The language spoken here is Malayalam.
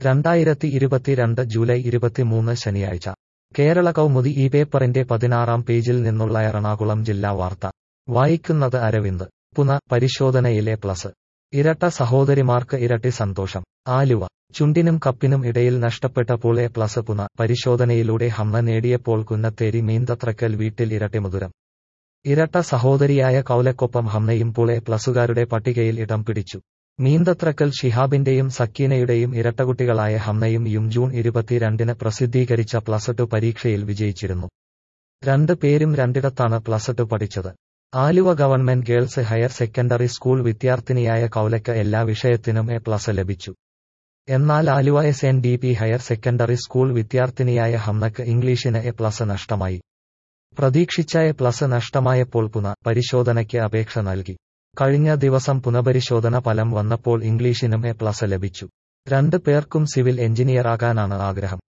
രണ്ടായിരത്തി ഇരുപത്തിരണ്ട് ജൂലൈ ഇരുപത്തിമൂന്ന് ശനിയാഴ്ച കേരള കൗമുദി ഈ പേപ്പറിന്റെ പതിനാറാം പേജിൽ നിന്നുള്ള എറണാകുളം ജില്ലാ വാർത്ത വായിക്കുന്നത് അരവിന്ദ് പുന പരിശോധനയിലെ പ്ലസ് ഇരട്ട സഹോദരിമാർക്ക് ഇരട്ടി സന്തോഷം ആലുവ ചുണ്ടിനും കപ്പിനും ഇടയിൽ നഷ്ടപ്പെട്ടപ്പോൾ എ പ്ലസ് പുന പരിശോധനയിലൂടെ ഹമ്മ നേടിയപ്പോൾ കുന്നത്തേരി മീന്തത്രക്കൽ വീട്ടിൽ ഇരട്ടിമധുരം ഇരട്ട സഹോദരിയായ കൗലക്കൊപ്പം ഹമ്മയും ഇപ്പോൾ എ പ്ലസുകാരുടെ പട്ടികയിൽ ഇടം പിടിച്ചു മീന്തത്രക്കൽ ഷിഹാബിന്റെയും സക്കീനയുടെയും ഇരട്ടകുട്ടികളായ ഹമ്മയും യും ജൂൺ ഇരുപത്തിരണ്ടിന് പ്രസിദ്ധീകരിച്ച പ്ലസ് ടു പരീക്ഷയിൽ വിജയിച്ചിരുന്നു രണ്ട് പേരും രണ്ടിടത്താണ് പ്ലസ് ടു പഠിച്ചത് Aluva government girls higher secondary school വിദ്യാർത്ഥിനിയായ കൗലയ്ക്ക് എല്ലാ വിഷയത്തിനും എ പ്ലസ് ലഭിച്ചു എന്നാൽ Aluva S N D P higher secondary school വിദ്യാർത്ഥിനിയായ ഹമ്മക്ക് ഇംഗ്ലീഷിന് എ പ്ലസ് നഷ്ടമായി പ്രതീക്ഷിച്ച എ പ്ലസ് നഷ്ടമായപ്പോൾ പുന പരിശോധനയ്ക്ക് അപേക്ഷ നൽകി കഴിഞ്ഞ ദിവസം പുനഃപരിശോധന ഫലം വന്നപ്പോൾ ഇംഗ്ലീഷിനും എ പ്ലസ് ലഭിച്ചു രണ്ട് പേർക്കും സിവിൽ എഞ്ചിനീയറാകാനാണ് ആഗ്രഹം